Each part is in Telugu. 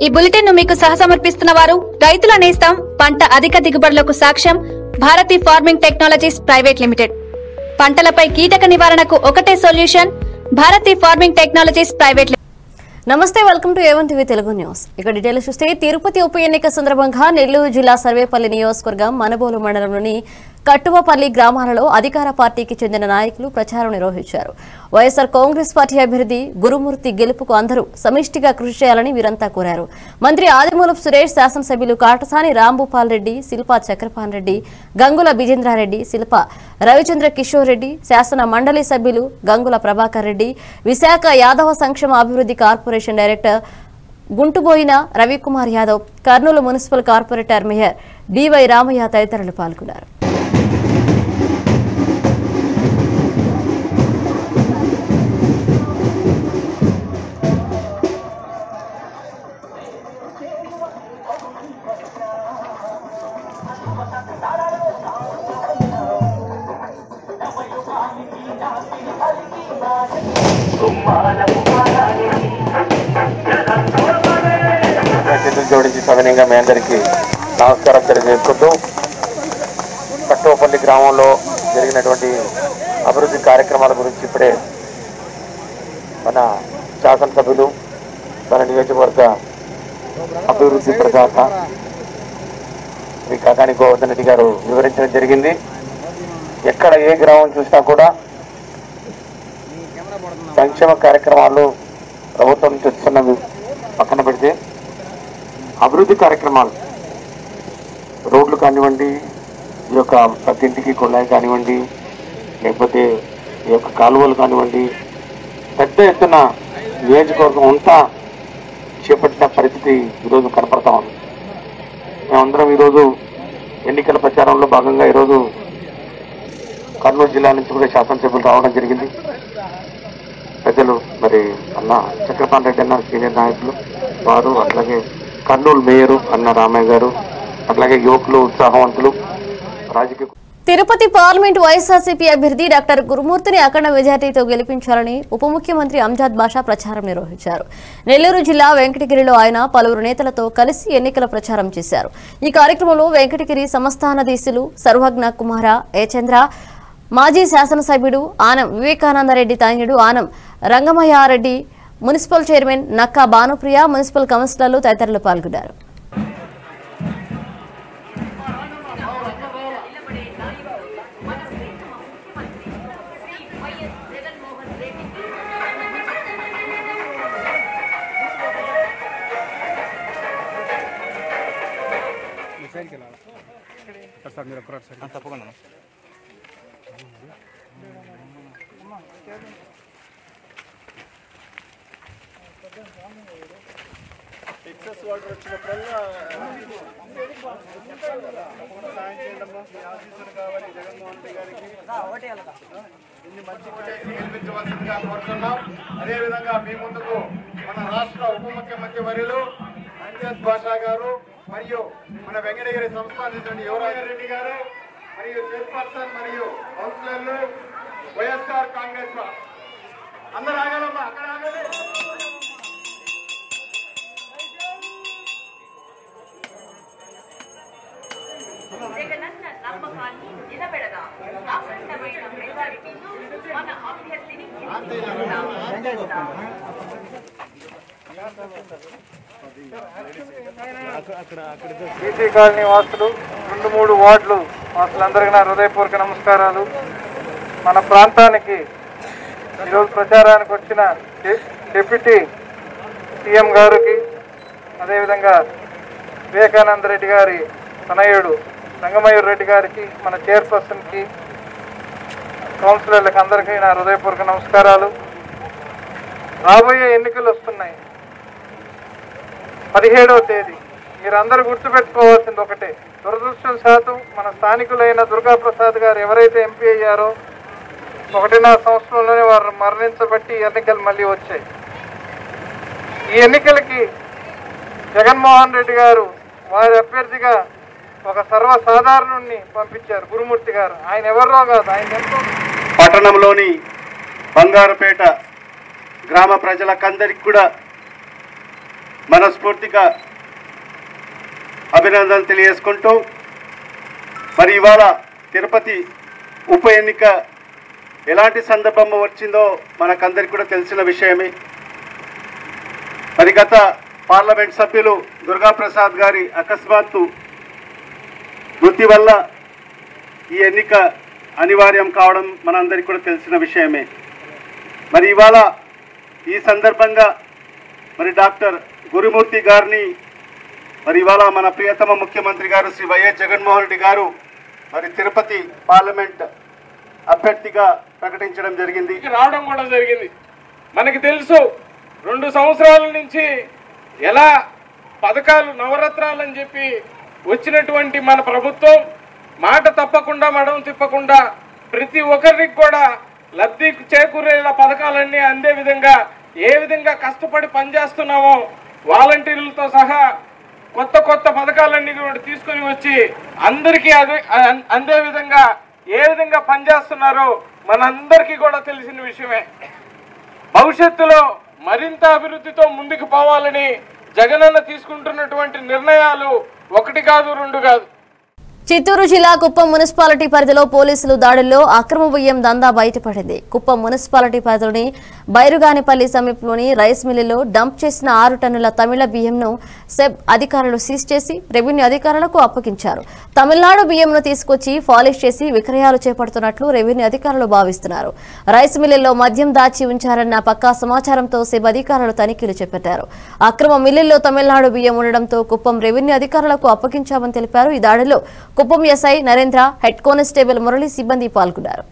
ఈ బులెటిన్ ను మీకు సహసమర్పిస్తున్న వారు రైతుల నేస్తం పంట అధిక దిగుబడులకు సాక్ష్యం Bharati farming technologies private limited పంటలపై కీటక నివారణకు ఒకటే solution Bharati farming technologies private limited నమస్తే welcome to A one TV Telugu news ఇక డీటెయిల్స్ చూస్తే తిరుపతి ఉప ఎన్నిక సందర్భంగా నెల్లూరు జిల్లా సర్వేపల్లి నియోజకవర్గం మనబోలు మండలంలోని కట్టువపల్లి గ్రామాలలో అధికార పార్టీకి చెందిన నాయకులు ప్రచారం నిర్వహించారు వైఎస్ఆర్ కాంగ్రెస్ పార్టీ అభ్యర్థి గురుమూర్తి గెలుపుకు అందరూ సమిష్టిగా కృషి చేయాలని వీరంతా కోరారు మంత్రి ఆదిమూలపు సురేష్ శాసనసభ్యులు కాటసాని రాంభూపాల్ రెడ్డి శిల్పా చక్రపాన్ రెడ్డి గంగుల విజేంద్రారెడ్డి శిల్ప రవిచంద్ర కిషోర్ రెడ్డి శాసన మండలి సభ్యులు గంగుల ప్రభాకర్ రెడ్డి విశాఖ యాదవ సంక్షేమ అభివృద్ధి corporation director Guntuboyina Ravikumar Yadav Kurnool municipal corporator mayor డివై రామయ్య తదితరులు పాల్గొన్నారు చేతులు జోడించి సవినయంగా మీ అందరికీ నమస్కారం తెలియజేసుకుంటూ కట్టువపల్లి గ్రామంలో జరిగినటువంటి అభివృద్ధి కార్యక్రమాల గురించి ఇప్పుడే మన శాసనసభ్యులు మన నియోజకవర్గ అభివృద్ధి ప్రదాత శ్రీ కాకాని గోవర్ధన్ రెడ్డి గారు వివరించడం జరిగింది ఎక్కడ ఏ గ్రామం చూసినా కూడా సంక్షేమ కార్యక్రమాలు ప్రభుత్వం నుంచి వస్తున్నవి పక్కన పెడితే అభివృద్ధి కార్యక్రమాలు రోడ్లు కానివ్వండి ఈ యొక్క ప్రతి ఇంటికి కొళ్ళాయి కానివ్వండి లేకపోతే ఈ యొక్క కాలువలు కానివ్వండి పెద్ద ఎత్తున నియోజకవర్గం అంతా చేపట్టిన పరిస్థితి ఈరోజు కనపడతా ఉంది మేమందరం ఈరోజు ఎన్నికల ప్రచారంలో భాగంగా ఈరోజు కర్నూలు జిల్లా నుంచి కూడా శాసనసభ్యులు రావడం జరిగింది పెద్దలు మరి అన్న చక్రపాణి రెడ్డి అన్న సీనియర్ నాయకులు వారు అట్లాగే కర్నూలు మేయరు అన్న రామయ్య గారు అట్లాగే యువకులు ఉత్సాహవంతులు రాజకీయ తిరుపతి పార్లమెంట్ వైఎస్ఆర్సీపీ అభ్యర్థి డాక్టర్ గురుమూర్తిని అఖండ మెజార్టీతో గెలిపించాలని ఉప ముఖ్యమంత్రి అంజాద్ బాషా ప్రచారం నిర్వహించారు నెల్లూరు జిల్లా వెంకటగిరిలో ఆయన పలువురు నేతలతో కలిసి ఎన్నికల ప్రచారం చేశారు ఈ కార్యక్రమంలో వెంకటగిరి సంస్థానాధీశులు సర్వజ్ఞ కుమార ఏ చంద్ర మాజీ శాసనసభ్యుడు ఆనం వివేకానందరెడ్డి తాంగిడు Anam Rangamayyareddy municipal chairman Nakka Bhanupriya municipal కౌన్సిలర్లు తదితరులు పాల్గొన్నారు గెలిపించవలసిందిగా కోరుతున్నాం అదేవిధంగా మీ ముందుకు మన రాష్ట్ర ఉప ముఖ్యమంత్రి వర్యులు అంజద్ బాషా గారు మరియు మన వెంకటగిరి సంస్థానించిన యువరాజ రెడ్డి గారు మరియు చైర్పర్సన్ మరియు కౌన్సిలర్లు వైఎస్ఆర్ కాంగ్రెస్ పా- అందరూ ఆగాలమ్మా అక్కడ ఆగాలి జగనన్న నమ్మకాన్ని నిలబెడదాం అఖండమైన మెజారిటీతో మన అభ్యర్థిని గెలిపిస్తాం. బీసీ కాలనీ వాసులు రెండు మూడు వార్డులు వాసులందరికీ నా హృదయపూర్వక నమస్కారాలు మన ప్రాంతానికి ఈరోజు ప్రచారానికి వచ్చిన డి- డిప్యూటీ సీఎం గారికి అదేవిధంగా వివేకానంద రెడ్డి గారి తనయుడు రంగమయూర్ రెడ్డి గారికి మన చైర్పర్సన్కి కౌన్సిలర్లకు అందరికీ నా హృదయపూర్వక నమస్కారాలు రాబోయే ఎన్నికలు వస్తున్నాయి పదిహేడవ తేదీ మీరందరూ గుర్తుపెట్టుకోవాల్సింది ఒకటే దురదృష్టం శాతం మన స్థానికులైన దుర్గా ప్రసాద్ గారు ఎవరైతే ఎంపీ అయ్యారో ఒకటిన్నర సంవత్సరంలోనే వారు మరణించబట్టి ఈ ఎన్నికలు మళ్ళీ వచ్చాయి ఈ ఎన్నికలకి జగన్మోహన్ రెడ్డి గారు వారి అభ్యర్థిగా ఒక సర్వసాధారణుణ్ణి పంపించారు గురుమూర్తి గారు ఆయన ఎవరో కాదు ఆయన ఎంతో పట్టణంలోని బంగారుపేట గ్రామ ప్రజలకందరికి కూడా మనస్ఫూర్తిగా అభినందనలు తెలియజేసుకుంటూ మరి ఇవాళ తిరుపతి ఉప ఎన్నిక ఎలాంటి సందర్భం వచ్చిందో మనకందరికి కూడా తెలిసిన విషయమే మరి గత పార్లమెంట్ సభ్యులు దుర్గాప్రసాద్ గారి అకస్మాత్తు మృతి వల్ల ఈ ఎన్నిక అనివార్యం కావడం మనందరికీ కూడా తెలిసిన విషయమే మరి ఇవాళ ఈ సందర్భంగా మరి డాక్టర్ గురుమూర్తి గారిని మరి ఇవాళ మన ప్రియతమ ముఖ్యమంత్రి గారు శ్రీ వైఎస్ జగన్మోహన్ రెడ్డి గారు మరి తిరుపతి పార్లమెంట్ అభ్యర్థిగా ప్రకటించడం జరిగింది ఇంటికి రావడం కూడా జరిగింది మనకి తెలుసు రెండు సంవత్సరాల నుంచి ఎలా పథకాలు నవరత్నాలు అని చెప్పి వచ్చినటువంటి మన ప్రభుత్వం మాట తప్పకుండా మడం తిప్పకుండా ప్రతి ఒక్కరికి కూడా లబ్ధి చేకూరేలా పథకాలన్నీ అందే విధంగా ఏ విధంగా కష్టపడి పనిచేస్తున్నామో వాలంటీర్లతో సహా కొత్త కొత్త పథకాలన్నీ కూడా తీసుకొని వచ్చి అందరికీ అదే అం- అందే విధంగా ఏ విధంగా పనిచేస్తున్నారో మనందరికీ కూడా తెలిసిన విషయమే భవిష్యత్తులో మరింత అభివృద్ధితో ముందుకు పోవాలని జగనన్న తీసుకుంటున్నటువంటి నిర్ణయాలు ఒకటి కాదు రెండు కాదు చిత్తూరు జిల్లా కుప్పం మున్సిపాలిటీ పరిధిలో పోలీసులు దాడుల్లో అక్రమ బియ్యం దందా బయటపడింది కుప్పం మున్సిపాలిటీ పరిధిలోని బైరుగానిపల్లి సమీపంలోని రైస్ మిల్లులో డంప్ చేసిన ఆరు టన్నుల తమిళ బియ్యంను సెబ్ అధికారులు సీజ్ చేసి రెవెన్యూ అధికారులకు అప్పగించారు తమిళనాడు బియ్యంను తీసుకొచ్చి పాలిష్ చేసి విక్రయాలు చేపడుతున్నట్లు రెవెన్యూ అధికారులు భావిస్తున్నారు రైస్ మిల్లుల్లో మద్యం దాచి ఉంచారన్న పక్కా సమాచారంతో సెబ్ అధికారులు తనిఖీలు చేపట్టారు అక్రమ మిల్లుల్లో తమిళనాడు బియ్యం ఉండడంతో కుప్పం రెవెన్యూ అధికారులకు అప్పగించామని తెలిపారు ఈ దాడిలో Kuppam SI Narendra head constable Murali సిబ్బంది పాల్గొన్నారు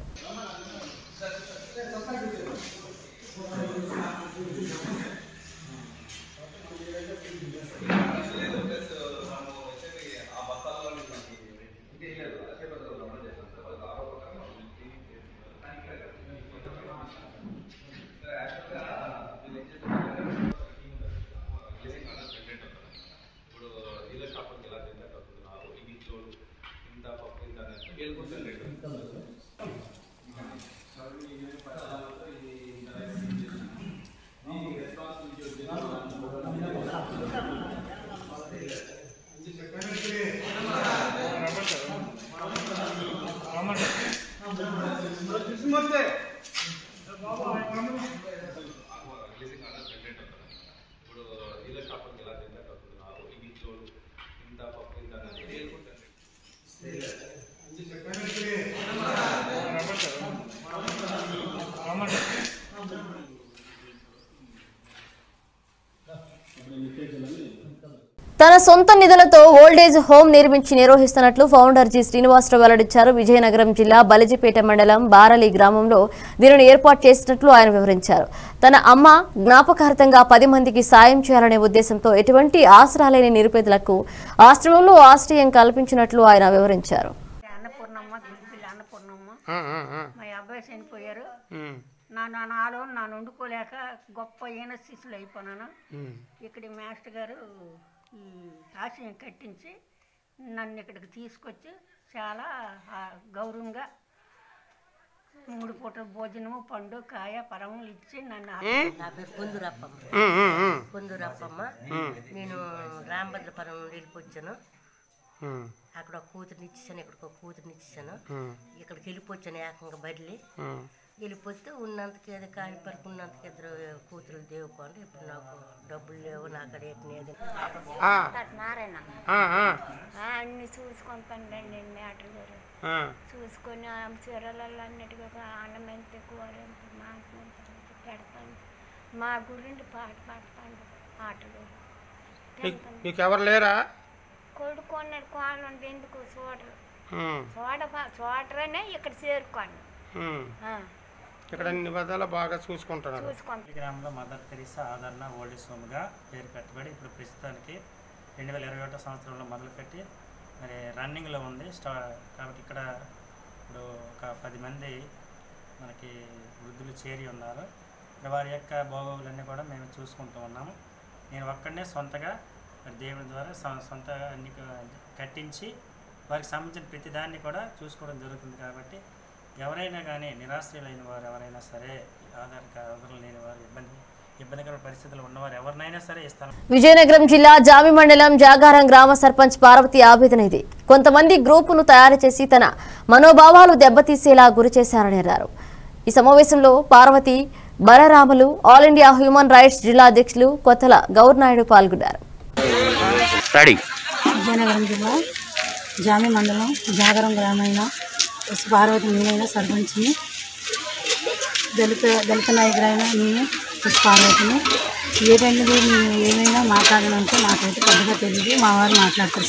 తన సొంత నిధులతో ఓల్డేజ్ హోమ్ నిర్మించి నిర్వహిస్తున్నట్లు ఫౌండర్ జి శ్రీనివాసరావు వెల్లడించారు విజయనగరం జిల్లా బలిజిపేట మండలం బారలి గ్రామంలో దీనిని ఏర్పాటు చేసినట్లు ఆయన వివరించారు తన అమ్మ జ్ఞాపకార్థంగా పది మందికి సాయం చేయాలనే ఉద్దేశంతో ఎటువంటి ఆసరా లేని నిరుపేదలకు ఆశ్రమంలో ఆశ్రయం కల్పించినట్లు ఆయన వివరించారు అన్నపూర్ణమ్మ గుడిపిల్లి అన్నపూర్ణమ్మ మా అబ్బాయి చనిపోయారు నా నా నాలో నాను వండుకోలేక గొప్ప ఈన స్థితిలో అయిపోయినాను ఇక్కడ ఈ మాస్టర్ గారు ఈ ఆశయం కట్టించి నన్ను ఇక్కడికి తీసుకొచ్చి చాలా ఆ, గౌరవంగా మూడు పూటల భోజనము పండు కాయ పరములు ఇచ్చి నన్ను ఆ- నా పేరు పొందురప్పమ్మ పొందురప్పమ్మ నేను రామభద్రపురం వెళ్ళిపోయాను అక్కడ ఒక కూతురిని ఇచ్చేసాను ఇక్కడ ఒక కూతురిని ఇచ్చేసాను ఇక్కడికి వెళ్ళిపోయాను ఏకంగా బదిలి వెళ్ళిపోతే ఉన్నంతకి ఏదో కాయ పరకు ఉన్నంతకి ఇద్దరు కూతురు దేవుకోండి ఇప్పుడు నాకు డబ్బులు లేవు నా అక్కడ ఏది నారాయణ అన్ని చూసుకొని పండండి మేటర్ గారు చూసుకొని ఆ చీరలలో అన్నిటిగా ఆనమెంత కూర ఎంత మాంసం ఎంత పెడతాను మా గురించి పాట పాడతాను ఆటలు మీకు ఎవరు లేరా కొడుకున్నాడు కోళ్ళంటే ఎందుకు చూడరు చూడ చూడరనే ఇక్కడ చేరుకోండి ఆ, ఇక్కడ అన్ని విధాలా బాగా చూసుకుంటున్నారు చూసుకోండి గ్రామంలో మదర్ తెరీసా ఆదరణ ఓల్డ్ హోమ్గా పేరు పెట్టబడి ఇప్పుడు ప్రస్తుతానికి రెండు వేల ఇరవై ఒకటో సంవత్సరంలో మొదలుపెట్టి మరి రన్నింగ్లో ఉంది స్టా కాబట్టి ఇక్కడ ఇప్పుడు ఒక పది మంది మనకి వృద్ధులు చేరి ఉన్నారు మరి వారి యొక్క బాగోగులన్నీ కూడా మేము చూసుకుంటూ ఉన్నాము నేను ఒక్కడనే సొంతగా మరి దేవుని ద్వారా సొ- సొంతగా అన్ని క- కట్టించి వారికి సంబంధించిన ప్రతి దాన్ని కూడా చూసుకోవడం జరుగుతుంది కాబట్టి ఎవరైనా కానీ నిరాశ్రయులైన వారు ఎవరైనా సరే ఆధార్ కార్డు లేని వారు ఇబ్బంది ఇబ్బందికర పరిస్థితులు ఉన్నవారు ఎవరినైనా సరే ఈ స్థలం విజయనగరం జిల్లా జామి మండలం జాగారం గ్రామ సర్పంచ్ పార్వతి ఆవేదన ఇది కొంతమంది గ్రూపును తయారు చేసి తన మనోభావాలు దెబ్బతీసేలా గురి చేశారని అన్నారు ఈ సమావేశంలో Parvati Balaramulu all India human rights జిల్లా అధ్యక్షులు కొత్తల గౌర్నాయుడు పాల్గొన్నారు విజయనగరం జిల్లా జామి మండలం జాగరం గ్రామైన ఎస్ పార్వతి నేనైనా సర్పంచ్ని దళిత దళిత నాయకుడైన నేను ఎస్ పార్వతిని ఏదైనా మేము ఏమైనా మాట్లాడాలంటే నాకైతే పెద్దగా తెలియదు మా వారు మాట్లాడతారు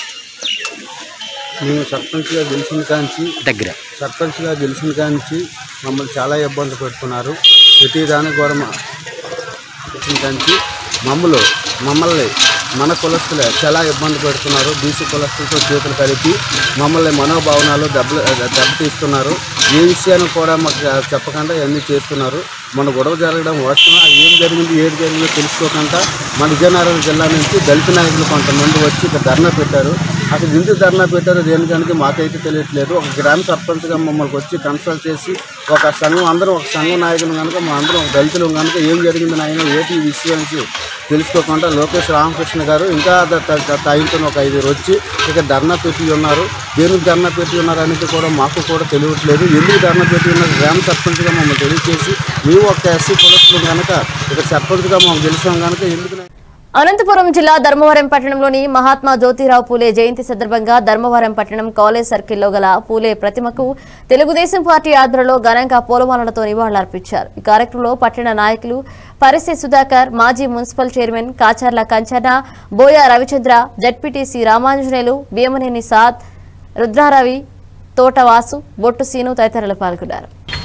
మేము సర్పంచ్గా గెలిచిన కాంచి దగ్గర సర్పంచ్గా గెలిచిన కాంచి మమ్మల్ని చాలా ఇబ్బంది పెడుతున్నారు ప్రతి దానికి కూడా మా గెలిచిన కాంచి మమ్మల్ని మమ్మల్ని మన కులస్తులే చాలా ఇబ్బంది పెడుతున్నారు బీసీ కులస్తులతో చేతులు కలిపి మమ్మల్ని మనోభావనాలు దెబ్బలు దెబ్బతీస్తున్నారు ఏ విషయాన్ని కూడా మాకు చెప్పకుండా ఇవన్నీ చేస్తున్నారు మన గొడవ జరగడం వాస్తవం అది ఏం జరిగింది ఏది జరిగిందో తెలుసుకోకుండా మన విజయనగరం జిల్లా నుంచి దళిత నాయకులు కొంతమంది వచ్చి ఇక్కడ ధర్నా పెట్టారు అసలు ఎందుకు ధర్నా పెట్టారో దేనికనికి మాకైతే తెలియట్లేదు ఒక గ్రామ సర్పంచ్గా మమ్మల్ని వచ్చి కన్సల్ట్ చేసి ఒక సంఘం అందరం ఒక సంఘం నాయకులు కనుక మా అందరం ఒక దళితులు కనుక ఏం జరిగింది నాయన ఏంటి ఈ విషయానికి తెలుసుకోకుండా లోకేష్ రామకృష్ణ గారు ఇంకా తాయింతో ఒక ఐదుగురు వచ్చి ఇక్కడ ధర్నా పెట్టి ఉన్నారు దేనికి ధర్నా పెట్టి ఉన్నారు అనేది కూడా మాకు కూడా తెలియట్లేదు ఎందుకు ధర్నా పెట్టి ఉన్నారు గ్రామ సర్పంచ్గా మమ్మల్ని తెలియజేసి మేము ఒక ఎస్సీ కులస్తులు కనుక ఇక్కడ సర్పంచ్గా మాకు గెలిచాం కనుక ఎందుకు అనంతపురం జిల్లా ధర్మవరం పట్టణంలోని మహాత్మా జ్యోతిరావు పూలే జయంతి సందర్భంగా ధర్మవరం పట్టణం కాలేజ్ సర్కిల్లో గల పూలే ప్రతిమకు తెలుగుదేశం పార్టీ ఆధ్వర్యంలో ఘనంగా పూలమాలలతో నివాళులర్పించారు ఈ కార్యక్రమంలో పట్టణ నాయకులు పరిసె సుధాకర్ మాజీ municipal chairman Kacharla Kanchana Boya Ravichandra ZPTC Ramanjaneyulu Bhimaneni సాద్ రుద్రారవి తోటవాసు బొట్టు సీను తదితరులు పాల్గొన్నారు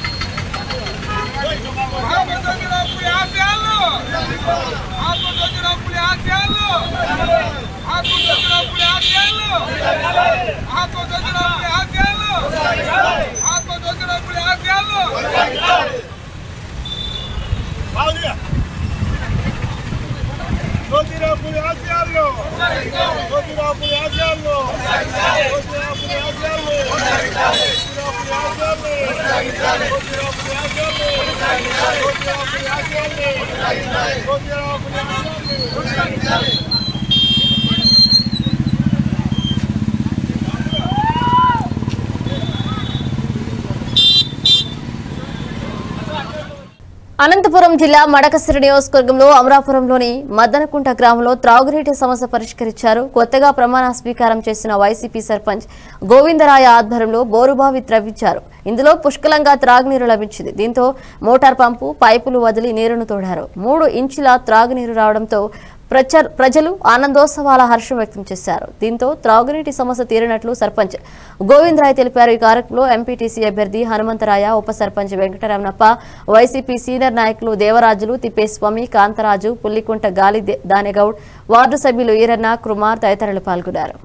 అనంతపురం జిల్లా మడకసిరి నియోజకవర్గంలో అమరాపురంలోని మద్దనకుంట గ్రామంలో త్రాగునీటి సమస్య పరిష్కరించారు కొత్తగా ప్రమాణ స్వీకారం చేసిన వైసీపీ సర్పంచ్ గోవిందరాయ ఆధ్వర్యంలో బోరుబావి త్రవ్వించారు ఇందులో పుష్కలంగా త్రాగునీరు లభించింది దీంతో మోటార్ పంపు పైపులు వదిలి నీరును తోడారు మూడు ఇంచుల త్రాగునీరు రావడంతో ప్రచ- ప్రజలు ఆనందోత్సవాల హర్షం వ్యక్తం చేశారు దీంతో త్రాగునీటి సమస్య తీరినట్లు సర్పంచ్ గోవిందరాయ్ తెలిపారు ఈ కార్యక్రమంలో ఎంపీటీసీ అభ్యర్థి హనుమంతరాయ ఉప సర్పంచ్ వెంకటరమణప్ప వైసీపీ సీనియర్ నాయకులు దేవరాజులు తిప్పేస్వామి కాంతరాజు పుల్లికుంట గాలి దే- దానెగౌడ్ వార్డు సభ్యులు ఈరన్న కుమార్ తదితరులు పాల్గొన్నారు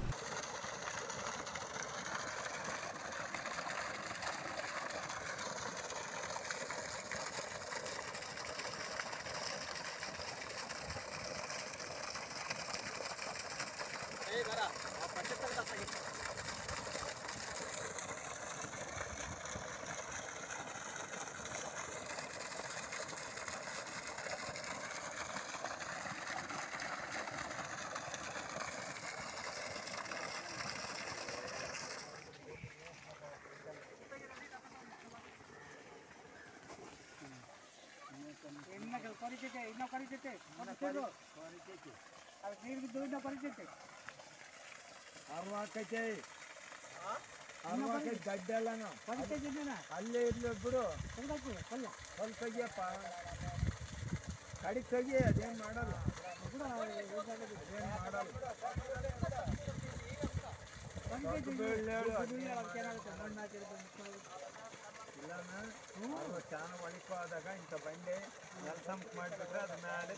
ಅಲ್ಲೇ ಇರ್ಲಿ ಬಿಡು ಸ್ವಲ್ಪ ತೆಗಿಯಪ್ಪ ಕಡಿಗೆ ತೆಗಿ ಅದೇನು ಮಾಡಲ್ಲ ಅದೇನು ಮಾಡಲ್ಲ ಸ್ವಲ್ಪ ಬೀಳ್ಲಿ ಹೇಳು, ಇಲ್ಲನ ಅವ್ರು ಚಾನ ಒಳಕ್ಕೆ ಹೋದಾಗ ಇಂಥ ಬಂಡೆ ನೆಲಸಂಪ್ ಮಾಡಿಬಿಟ್ರೆ ಅದ್ರ ಮೇಲೆ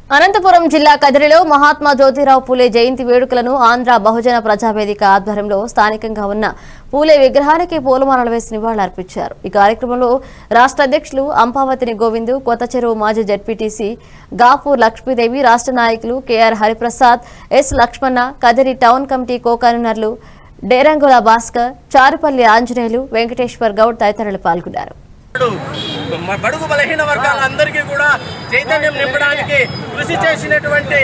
అనంతపురం జిల్లా కదిరిలో మహాత్మా జ్యోతిరావు పూలే జయంతి వేడుకలను ఆంధ్ర బహుజన ప్రజావేదిక ఆధ్వర్యంలో స్థానికంగా ఉన్న పూలే విగ్రహానికి పూలమాలలు వేసి నివాళులర్పించారు ఈ కార్యక్రమంలో రాష్ట్ర అధ్యక్షులు అంపావతిని గోవిందు కొత్త చెరువు మాజీ జడ్పీటీసీ గాపూర్ లక్ష్మీదేవి రాష్ట్ర నాయకులు KR Hariprasad S Lakshmana Kadiri town committee కో కన్వీనర్లు డేరంగుల భాస్కర్ చారుపల్లి ఆంజనేయులు వెంకటేశ్వర్ గౌడ్ తదితరులు పాల్గొన్నారు మ- బడుగు బలహీన వర్గాలందరికీ కూడా చైతన్యం నింపడానికి కృషి చేసినటువంటి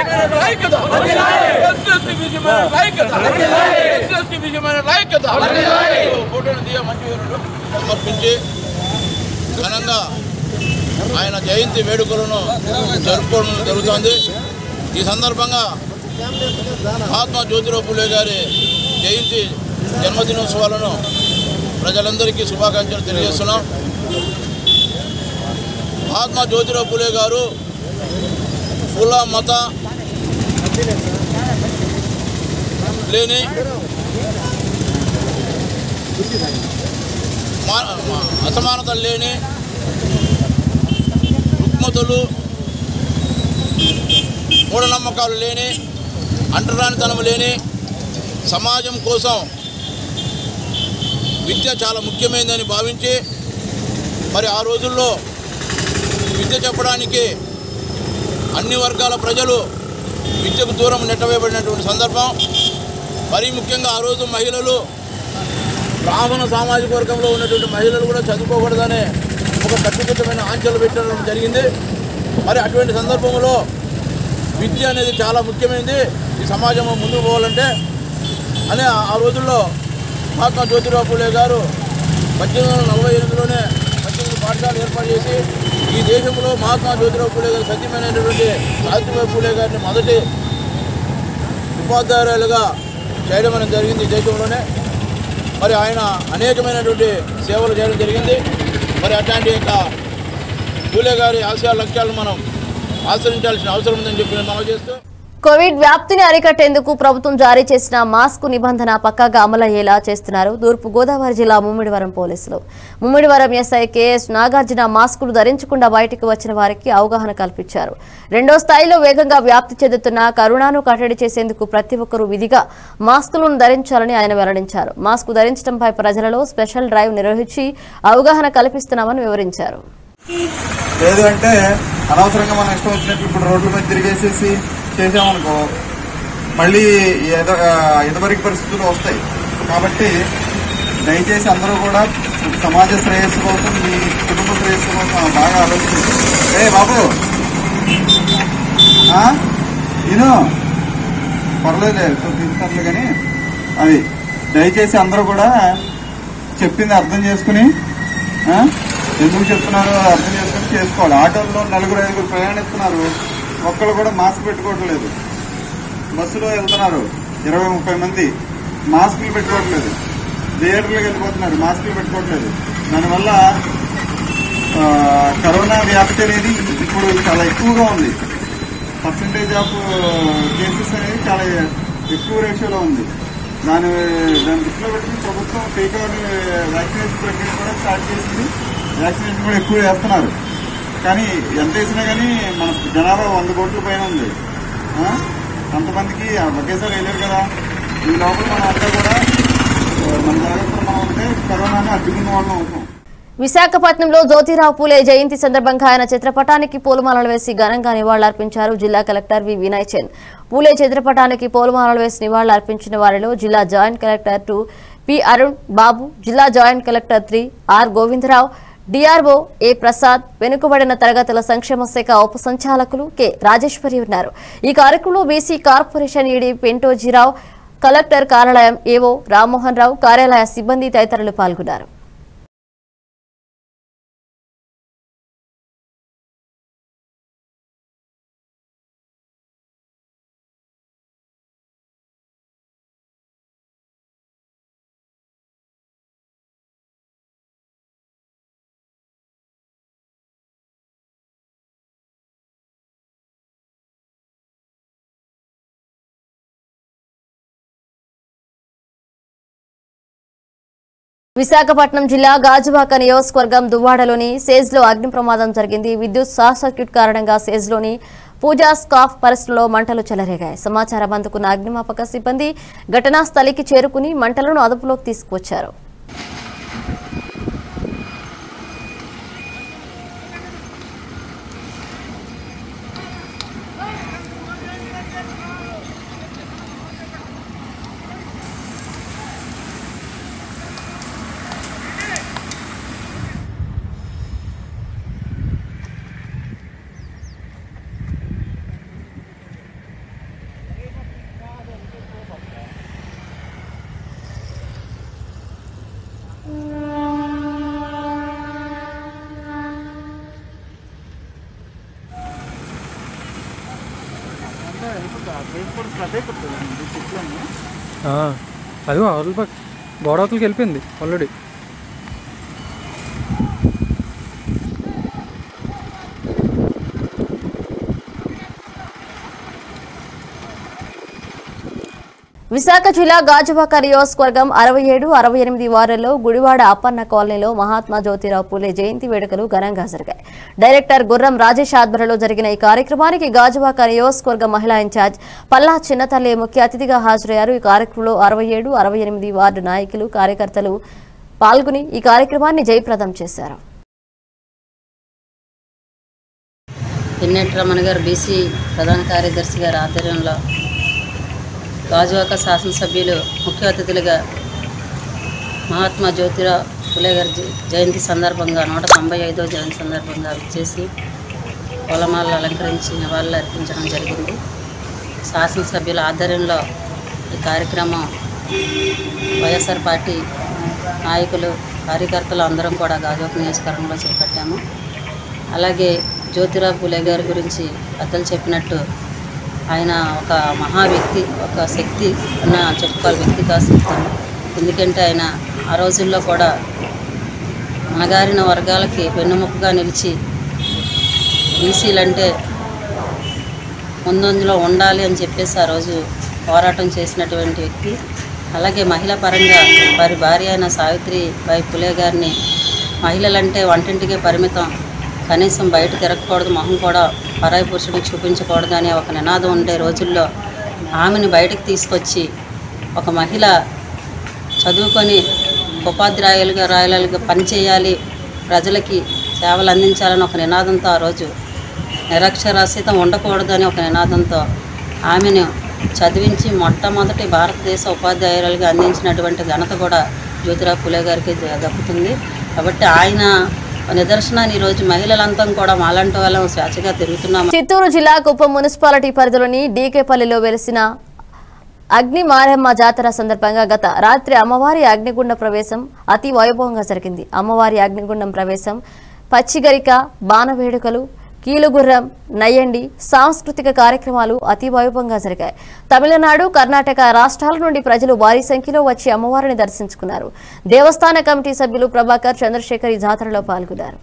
సమర్పించి ఘనంగా ఆయన జయంతి వేడుకలను జరుపుకోవడం జరుగుతోంది ఈ సందర్భంగా మహాత్మా జ్యోతిరావు పూలే గారి జయంతి జన్మదినోత్సవాలను ప్రజలందరికీ శుభాకాంక్షలు తెలియజేస్తున్నాం మహాత్మా జ్యోతిరావు పూలే గారు కుల మత లేని మా- మా- అసమానతలు లేని రుగ్మతులు మూఢనమ్మకాలు లేని అంటరానితనం లేని సమాజం కోసం విద్య చాలా ముఖ్యమైనదని భావించి మరి ఆ రోజుల్లో విద్య చెప్పడానికి అన్ని వర్గాల ప్రజలు విద్యకు దూరం నెట్టవేయబడినటువంటి సందర్భం మరీ ముఖ్యంగా ఆ రోజు మహిళలు బ్రాహ్మణ సామాజిక వర్గంలో ఉన్నటువంటి మహిళలు కూడా చదువుకోకూడదనే ఒక కట్టుదిట్టమైన ఆంక్షలు పెట్టడం జరిగింది మరి అటువంటి సందర్భంలో విద్య అనేది చాలా ముఖ్యమైనది ఈ సమాజంలో ముందుకు పోవాలంటే అని ఆ- ఆ రోజుల్లో మహాత్మా జ్యోతిరావు పూలే గారు పద్దెనిమిది వందల నలభై ఎనిమిదిలోనే పద్దెనిమిది పాఠశాలలు ఏర్పాటు చేసి ఈ దేశంలో మహాత్మా జ్యోతిరావు పూలే గారు సత్యమైనటువంటి సావిత్రిబాయి పూలే గారిని మొదటి ఉపాధ్యాయులుగా చేయడం అనేది జరిగింది ఈ దేశంలోనే మరి ఆయన అనేకమైనటువంటి సేవలు చేయడం జరిగింది మరి అట్లాంటి యొక్క పూలే గారి ఆశయ లక్ష్యాలను మనం ఆచరించాల్సిన అవసరం ఉందని చెప్పి నేను మనవి చేస్తూ కోవిడ్ వ్యాప్తిని అరికట్టేందుకు ప్రభుత్వం జారీ చేసిన మాస్క్ నిబంధన పక్కాగా అమలయ్యేలా చేస్తున్నారు తూర్పు గోదావరి జిల్లా ముమ్మిడివరం పోలీసులు ముమ్మిడివరం ఎస్ఐ కేఎస్ నాగార్జున మాస్కులు ధరించకుండా బయటకు వచ్చిన వారికి అవగాహన కల్పించారు రెండో స్థాయిలో వేగంగా వ్యాప్తి చెందుతున్న కరోనాను కట్టడి చేసేందుకు ప్రతి ఒక్కరూ విధిగా మాస్కులను ధరించాలని ఆయన వెల్లడించారు మాస్క్ ధరించడంపై ప్రజలలో స్పెషల్ డ్రైవ్ నిర్వహించి అవగాహన కల్పిస్తున్నామని వివరించారు లేదు అంటే అనవసరంగా మనం ఇష్టం వచ్చినట్టు ఇప్పుడు రోడ్ల మీద తిరిగేసేసి చేసామనుకో మళ్ళీ ఎద ఎదవరికి పరిస్థితులు వస్తాయి కాబట్టి దయచేసి అందరూ కూడా సమాజ శ్రేయస్సు కోసం మీ కుటుంబ శ్రేయస్సు కోసం బాగా ఆలోచించండి ఏ బాబు ఆ? విను పర్లేదు తీసుకుంటారు కానీ అది దయచేసి అందరూ కూడా చెప్పింది అర్థం చేసుకుని ఆ? ఎందుకు చెప్తున్నారో అర్థం చేసుకుని చేసుకోవాలి ఆటోల్లో నలుగురు ఐదుగురు ప్రయాణిస్తున్నారు ఒక్కళ్ళు కూడా మాస్క్ పెట్టుకోవట్లేదు బస్సులో వెళ్తున్నారు ఇరవై ముప్పై మంది మాస్కులు పెట్టుకోవట్లేదు థియేటర్లకు వెళ్ళిపోతున్నారు మాస్కులు పెట్టుకోవట్లేదు దానివల్ల ఆ, కరోనా వ్యాప్తి అనేది ఇప్పుడు చాలా ఎక్కువగా ఉంది పర్సంటేజ్ ఆఫ్ కేసెస్ అనేది చాలా ఎక్కువ రేషియోలో ఉంది దాని దాని దృష్టిలో పెట్టుకుని ప్రభుత్వం టీకా వ్యాక్సినేషన్ ప్రక్రియ కూడా స్టార్ట్ చేసింది వ్యాక్సినేషన్ కూడా ఎక్కువ వేస్తున్నారు కానీ ఎంత వేసినా కానీ మన జనాభా వంద కోట్ల పైన ఉంది ఆ? అంతమందికి ఒకేసారి వేయలేరు కదా ఈ లోపల మనం అంతా కూడా ఆ, మన జాగ్రత్తలు మనం ఉంటే కరోనాని అడ్డుకున్న వాళ్ళం అవుతాం విశాఖపట్నంలో జ్యోతిరావు పూలే జయంతి సందర్భంగా ఆయన చిత్రపటానికి పూలమాలలు వేసి ఘనంగా నివాళులర్పించారు జిల్లా కలెక్టర్ వి వినయ్ చంద్ పూలే చిత్రపటానికి పూలమాలలు వేసి నివాళులర్పించిన వారిలో జిల్లా joint collector two P Arun Babu జిల్లా joint collector three R Govindarao DRO A Prasad వెనుకబడిన తరగతుల సంక్షేమ శాఖ ఉప సంచాలకులు కె రాజేశ్వరి ఉన్నారు ఈ కార్యక్రమంలో BC corporation ED Pentojirao collector కార్యాలయం ఏవో రామ్మోహన్ రావు కార్యాలయ సిబ్బంది తదితరులు పాల్గొన్నారు విశాఖపట్నం జిల్లా గాజువాక నియోజకవర్గం దువ్వాడలోని సేజ్ లో అగ్ని ప్రమాదం జరిగింది విద్యుత్ షార్ట్ సర్క్యూట్ కారణంగా సేజ్ లోని పూజా స్కాఫ్ పరిస్థితుల్లో మంటలు చెలరేగాయి సమాచారం అందుకున్న అగ్నిమాపక సిబ్బంది ఘటనా స్థలికి చేరుకుని మంటలను అదుపులోకి తీసుకువచ్చారు అది అవతల పక్క గోడ అవతలకి వెళ్ళిపోయింది ఆల్రెడీ విశాఖ జిల్లా గాజువాక నియోజకవర్గం అరవై ఏడు అరవై ఎనిమిది వారంలో గుడివాడ అప్పన్న కాలనీలో మహాత్మా జ్యోతిరావు పూలే జయంతి వేడుకలు ఘనంగా జరిగాయి డైరెక్టర్ గుర్రం రాజేష్ ఆధ్వర్యంలో జరిగిన ఈ కార్యక్రమానికి గాజువాక నియోజకవర్గ మహిళా ఇన్ఛార్జ్ పల్లా చిన్నతల్లి ముఖ్య అతిథిగా హాజరయ్యారు ఈ కార్యక్రమంలో అరవై ఏడు అరవై ఎనిమిది వార్డు నాయకులు కార్యకర్తలు పాల్గొని ఈ కార్యక్రమాన్ని జయప్రదం చేశారు పిన్నెట్ రమణ గారు బీసీ ప్రధాన కార్యదర్శి గారి ఆధ్వర్యంలో గాజువాక శాసనసభ్యులు ముఖ్య అతిథులుగా మహాత్మా జ్యోతిరావు ఫులే గారి జ- జయంతి సందర్భంగా నూట తొంభై ఐదో జయంతి సందర్భంగా వచ్చేసి పొలమాలను అలంకరించి నివాళులు అర్పించడం జరిగింది శాసనసభ్యుల ఆధ్వర్యంలో ఈ కార్యక్రమం వైఎస్ఆర్ పార్టీ నాయకులు కార్యకర్తలు అందరం కూడా గాజువాక నియోజకవర్గంలో చేపట్టాము అలాగే జ్యోతిరావు ఫులే గారి గురించి పెద్దలు చెప్పినట్టు ఆయన ఒక మహా వ్యక్తి ఒక శక్తి అన్న చెప్పుకోవాలి వ్యక్తి కాదు ఎందుకంటే ఆయన ఆ రోజుల్లో కూడా అణగారిన వర్గాలకి వెన్నుముకగా నిలిచి బీసీలంటే ముందంజలో ఉండాలి అని చెప్పేసి ఆ రోజు పోరాటం చేసినటువంటి వ్యక్తి అలాగే మహిళా పరంగా వారి భార్య అయిన సావిత్రి బాయి పులే గారిని మహిళలంటే వంటింటికే పరిమితం కనీసం బయట తిరగకూడదు మొహం కూడా పరాయి పురుషుడికి చూపించకూడదు అనే ఒక నినాదం ఉండే రోజుల్లో ఆమెను బయటకు తీసుకొచ్చి ఒక మహిళ చదువుకొని ఉపాధ్యాయులుగా రాయలుగా పనిచేయాలి ప్రజలకి సేవలు అందించాలని ఒక నినాదంతో ఆ రోజు నిరక్షరాస్యత ఉండకూడదు అని ఒక నినాదంతో ఆమెను చదివించి మొట్టమొదటి భారతదేశ ఉపాధ్యాయురాలుగా అందించినటువంటి ఘనత కూడా జ్యోతిరావు పులే గారికి ద- దక్కుతుంది కాబట్టి ఆయన నిదర్శనాన్ని ఈరోజు మహిళలంతా కూడా మాలాంటి వాళ్ళం స్వేచ్ఛగా తిరుగుతున్నాం చిత్తూరు జిల్లా కుప్పం మున్సిపాలిటీ పరిధిలోని డీకేపల్లిలో వెలిసిన అగ్ని మారమ్మ జాతర సందర్భంగా గత రాత్రి అమ్మవారి అగ్నిగుండ ప్రవేశం అతి వైభవంగా జరిగింది అమ్మవారి అగ్నిగుండం ప్రవేశం పచ్చిగరిక బాణవేడుకలు కీలుగుర్రం నయ్యండి సాంస్కృతిక కార్యక్రమాలు అతి వైభవంగా జరిగాయి తమిళనాడు కర్ణాటక రాష్ట్రాల నుండి ప్రజలు భారీ సంఖ్యలో వచ్చి అమ్మవారిని దర్శించుకున్నారు దేవస్థాన కమిటీ సభ్యులు ప్రభాకర్ చంద్రశేఖర్ ఈ జాతరలో పాల్గొన్నారు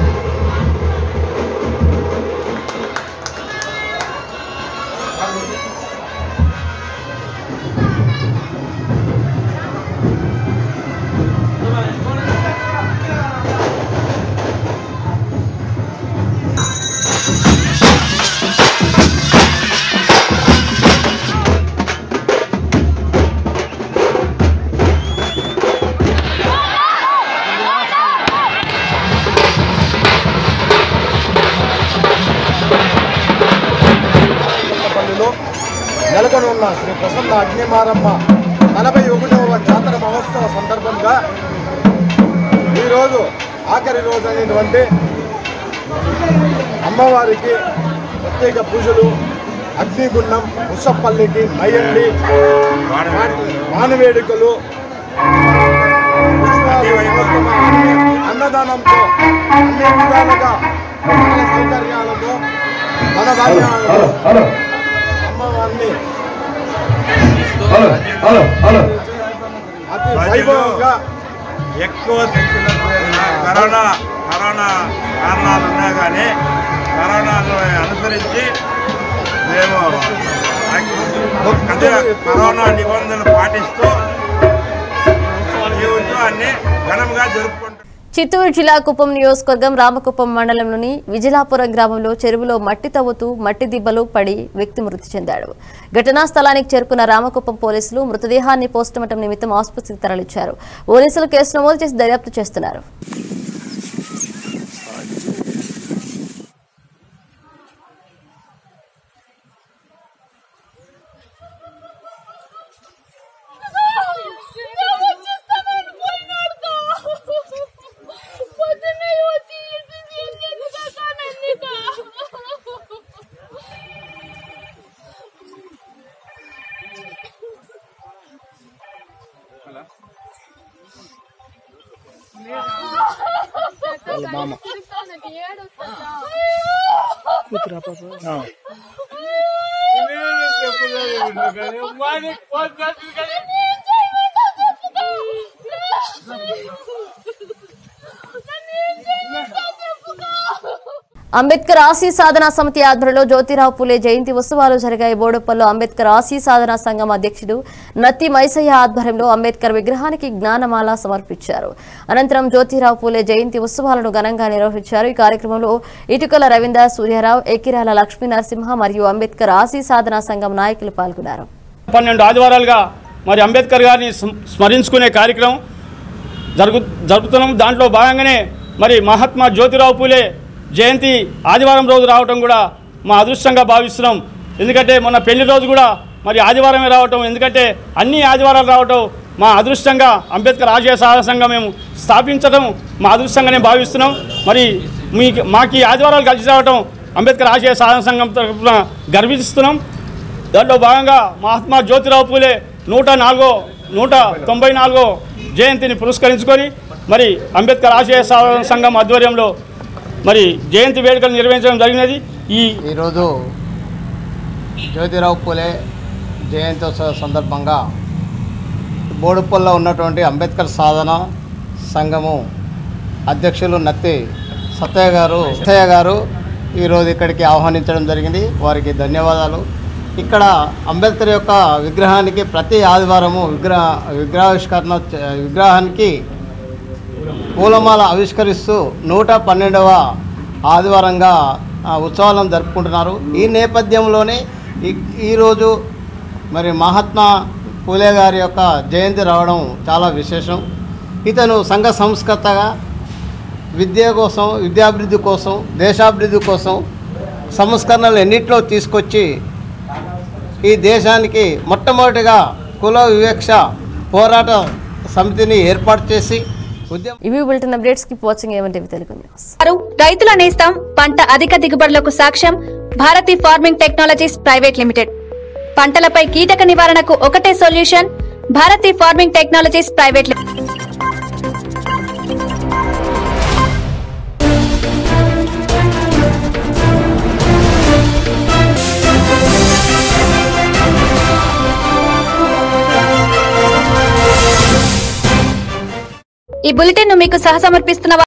పల్లిలో నెలకొనున్న శ్రీ ప్రసన్న అగ్నిమారమ్మ నలభై ఒకటవ జాతర మహోత్సవ సందర్భంగా ఈరోజు ఆఖరి రోజు అనేటువంటి అమ్మవారికి ప్రత్యేక పూజలు అగ్నిగుండం ఉసప్పల్లికి నయ్యండి వానవేడుకలు పుష్పాలు, అన్నదానంతో అన్ని విధాలుగా సకల సౌకర్యాలతో ధనధాన్యాలతో అమ్మవారిని అతి వైభవంగా ఎక్కువ సంఖ్యలో కరోనా కరోనా కారణాలు ఉన్నా కానీ కరోనాను అనుసరించి మేము అదే కరోనా నిబంధనలు పాటిస్తూ ఈ ఉత్సవాన్ని ఘనంగా జరుపుకుంటాం చిత్తూరు జిల్లా కుప్పం నియోజకవర్గం రామకుప్పం మండలంలోని విజిలాపురం గ్రామంలో చెరువులో మట్టి తవ్వుతూ మట్టి దిబ్బలు పడి వ్యక్తి మృతి చెందాడు ఘటనా స్థలానికి చేరుకున్న రామకుప్పం పోలీసులు మృతదేహాన్ని పోస్టుమార్టం నిమిత్తం ఆసుపత్రికి తరలించారు పోలీసులు కేసు నమోదు చేసి దర్యాప్తు చేస్తున్నారు వాళ్ళ మామ అంబేద్కర్ ఆశీ సాధనా సమితి ఆధ్వర్యంలో జ్యోతిరావు పూలే జయంతి ఉత్సవాలు జరిగాయి బోడుప్పల్లో అంబేద్కర్ ఆశీ సాధనా సంఘం అధ్యక్షుడు నత్తి మైసయ్య ఆధ్వర్యంలో అంబేద్కర్ విగ్రహానికి జ్ఞానమాల సమర్పించారు అనంతరం జ్యోతిరావు పూలే జయంతి ఉత్సవాలను ఘనంగా నిర్వహించారు ఈ కార్యక్రమంలో ఇటుకల రవీందర్ సూర్యారావు ఎకిరాల లక్ష్మీ నరసింహ మరియు అంబేద్కర్ ఆశీ సాధనా సంఘం నాయకులు పాల్గొన్నారు పన్నెండు ఆదివారాలుగా మరి అంబేద్కర్ గారిని స్మ- స్మరించుకునే కార్యక్రమం జరుగు జరుపుతున్నాం దాంట్లో భాగంగానే మరి మహాత్మా జ్యోతిరావు పూలే జయంతి ఆదివారం రోజు రావటం కూడా మా అదృష్టంగా భావిస్తున్నాం ఎందుకంటే మొన్న పెళ్లి రోజు కూడా మరి ఆదివారమే రావటం ఎందుకంటే అన్ని ఆదివారాలు రావటం మా అదృష్టంగా అంబేద్కర్ ఆశయ సాధన సంఘం మేము స్థాపించడం మా అదృష్టంగానే భావిస్తున్నాం మరి మీ మాకు ఈ ఆదివారాలు కలిసి రావటం అంబేద్కర్ ఆశయ సాధన సంఘం తరఫున గర్విస్తున్నాం దాంట్లో భాగంగా మహాత్మా జ్యోతిరావు పూలే నూట నాలుగో నూట తొంభై నాలుగో జయంతిని పురస్కరించుకొని మరి అంబేద్కర్ ఆశయ సాధన సంఘం ఆధ్వర్యంలో మరి జయంతి వేడుకలు నిర్వహించడం జరిగినది ఈ ఈరోజు జ్యోతిరావు పూలే జయంత్యోత్సవ సందర్భంగా బోడుపల్లో ఉన్నటువంటి అంబేద్కర్ సాధన సంఘము అధ్యక్షులు నత్తి సత్తయ్య గారు సత్తయ్య గారు ఈరోజు ఇక్కడికి ఆహ్వానించడం జరిగింది వారికి ధన్యవాదాలు ఇక్కడ అంబేద్కర్ యొక్క విగ్రహానికి ప్రతి ఆదివారము విగ్రహ విగ్రహావిష్కరణ చే- విగ్రహానికి పూలమాల ఆవిష్కరిస్తూ నూట పన్నెండవ ఆదివారంగా ఆ, ఉత్సవాలను జరుపుకుంటున్నారు ఈ నేపథ్యంలోనే ఈ ఈరోజు మరి మహాత్మా పూలే గారి యొక్క జయంతి రావడం చాలా విశేషం ఇతను సంఘ సంస్కర్తగా విద్య కోసం విద్యాభివృద్ధి కోసం దేశాభివృద్ధి కోసం సంస్కరణలు ఎన్నిట్లో తీసుకొచ్చి ఈ దేశానికి మొట్టమొదటిగా కుల వివక్ష పోరాట సమితిని ఏర్పాటు చేసి ఉద్యమ ఇవి బులెటిన్ అప్డేట్స్ కి వాచింగ్ ఏమంటే తెలుగు న్యూస్ వారు రైతుల నేస్తం పంట అధిక దిగుబడులకు సాక్ష్యం Bharati farming technologies private limited పంటలపై కీటక నివారణకు ఒకటే solution Bharati farming technologies private limited ఈ బులెటిన్ ను మీకు సహసమర్పిస్తున్న